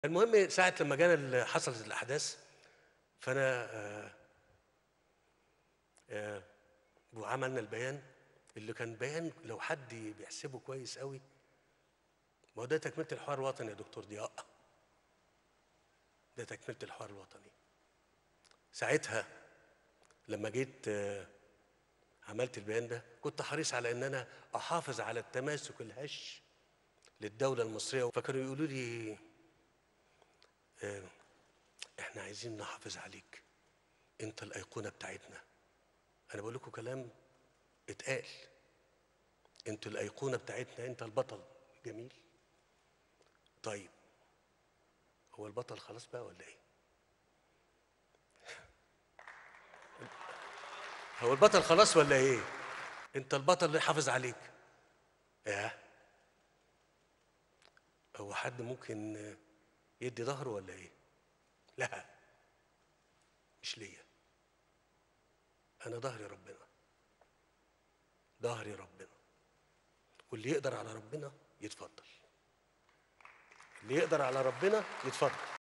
المهم ساعة لما جانا ال- حصلت الأحداث فأنا آه، آه، وعملنا البيان اللي كان بيان لو حد بيحسبه كويس قوي ما هو ده تكملة الحوار الوطني يا دكتور ضياء ده تكملة الحوار الوطني ساعتها لما جيت آه، عملت البيان ده كنت حريص على ان انا احافظ على التماسك الهش للدولة المصرية فكانوا يقولوا لي آه، احنا عايزين نحافظ عليك انت الايقونة بتاعتنا انا بقول لكم كلام اتقال انتوا الايقونة بتاعتنا انت البطل جميل طيب هو البطل خلاص بقى ولا ايه هو البطل خلاص ولا ايه انت البطل اللي حافظ عليك يا هو حد ممكن يدي ظهره ولا ايه لا مش ليا انا ظهري ربنا ظهري ربنا واللي يقدر على ربنا يتفضل اللي يقدر على ربنا يتفضل